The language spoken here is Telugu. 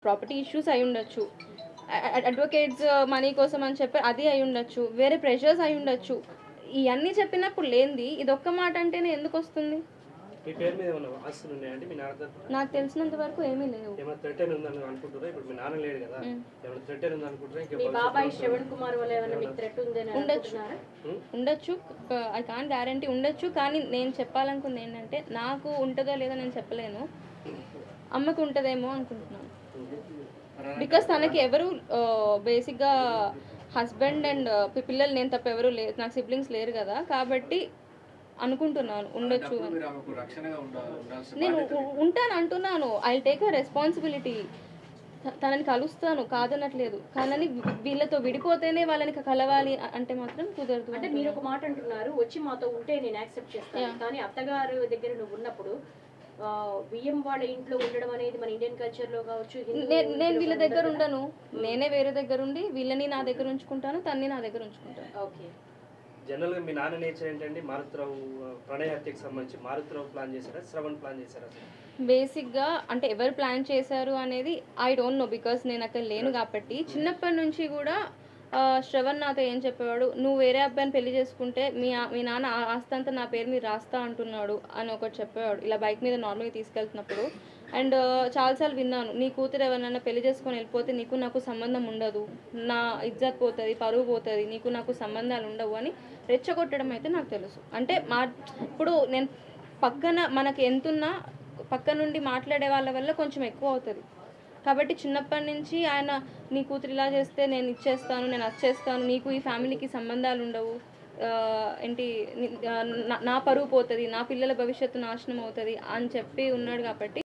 ప్రాపర్టీ ఇష్యూస్ అయి ఉండొచ్చు అడ్వకేట్స్ మనీ కోసం అని చెప్పి అది అయి ఉండొచ్చు వేరే ప్రెషర్స్ అయి ఉండొచ్చు ఇవన్నీ చెప్పినప్పుడు లేనిది ఇది ఒక్క మాట అంటేనే ఎందుకు వస్తుంది మీ పేరు మీద ఏమైనా ఆస్తులు ఉన్నాయండి మీ నాన్న తరపున నాకు తెలిసినంత వరకు ఏమీ లేవు ఏమైనా థ్రెటన్ ఉందని అనుకుంటారా ఇప్పుడు మీ నాన్న లేడు కదా ఏమైనా థ్రెటన్ ఉంది అనుకుంటారా ఇంకా మీ భవిష్యత్తులో బాబాయ్ శ్రవణ్ కుమార్ వల్ల ఏమైనా మీకు థ్రెట్ ఉందని ఉండొచ్చు. అనుకుంటున్నారా ఉండొచ్చు ఐ కాన్ గ్యారంటీ ఉండొచ్చు కానీ నేను చెప్పాలనుకుంది ఏంటంటే నాకు ఉంటుందో లేదో నేను చెప్పలేను అమ్మకు ఉంటుందేమో అనుకుంటున్నాను బికాస్ తనకి ఎవరు బేసిక్గా హస్బెండ్ అండ్ పిల్లలు నేను తప్ప ఎవరు లేరు నాకు సిబ్లింగ్స్ లేరు కదా కాబట్టి అనుకుంటున్నాను ఉండొచ్చు అప్పుడు అని మీరు ఆమెకు రక్షణగా ఉండ ఉండాల్సిన నేను బాధ్యత ఉ- ఉంటాను అంటున్నాను ఐ టేక్ అ రెస్పాన్సిబిలిటీ తనని కలుస్తాను కాదనట్లేదు కానీ వీళ్ళతో విడిపోతేనే వాళ్ళని కలవాలి అ- అంటే మాత్రం కుదరదు అంటే మీరు ఒక మాట అంటున్నారు వచ్చి మాతో ఉంటే నేను యాక్సెప్ట్ చేస్తాను కానీ అత్తగారు దగ్గర నువ్వు ఉన్నప్పుడు ఆ, బియ్యం వాళ్ళ ఇంట్లో ఉండడం అనేది మన ఇండియన్ కల్చర్ లో కావచ్చు హిందూ నేను నేను ఇంట్లో వీళ్ళ ఉండదు దగ్గర కదా? ఉండను నేనే వేరే దగ్గర ఉండి వీళ్ళని నా దగ్గర ఉంచుకుంటాను తన్ని నా దగ్గర ఉంచుకుంటాను ఓకే జనరల్గా మీ నాన్న నేచర్ ఏంటండి మారుతిరావు ఆ, ప్రణయ్ హత్యకి సంబంధించి మారుతిరావు ప్లాన్ చేశారా శ్రవణ్ ప్లాన్ చేశారా అసలు బేసిక్గా అంటే ఎవరు ప్లాన్ చేశారు అనేది ఐ డోంట్ నో బికాస్ నేను అక్కడ లేను కాబట్టి చిన్నప్పటి నుంచి కూడా ఆ, శ్రవణ్ నాతో ఏం చెప్పేవాడు నువ్వు వేరే అబ్బాయిని పెళ్లి చేసుకుంటే మీ ఆ- మీ నాన్న ఆ ఆస్తి అంతా నా పేరు మీద రాస్తా అంటున్నాడు అని ఒకటి చెప్పేవాడు ఇలా బైక్ మీద నార్మల్గా తీసుకెళ్తున్నప్పుడు అండ్ చాలాసార్లు విన్నాను నీ కూతురు ఎవరినైనా పెళ్లి చేసుకొని వెళ్ళిపోతే నీకు నాకు సంబంధం ఉండదు నా ఇజ్జత్ పోతుంది పరువు పోతుంది నీకు నాకు సంబంధాలు ఉండవు అని రెచ్చగొట్టడం అయితే నాకు తెలుసు అంటే మా ఇప్పుడు నేను పక్కన మనకి ఎంతున్నా పక్క నుండి మాట్లాడే వాళ్ళ వల్ల కొంచెం ఎక్కువ అవుతుంది కాబట్టి చిన్నప్పటి నుంచి ఆయన నీ కూతురు ఇలా చేస్తే నేను ఇచ్చేస్తాను నేను వచ్చేస్తాను నీకు ఈ ఫ్యామిలీకి సంబంధాలు ఉండవు ఆ, ఏంటి ని- ఆ, నా- నా పరువు పోతుంది నా పిల్లల భవిష్యత్తు నాశనం అవుతుంది అని చెప్పి ఉన్నాడు కాబట్టి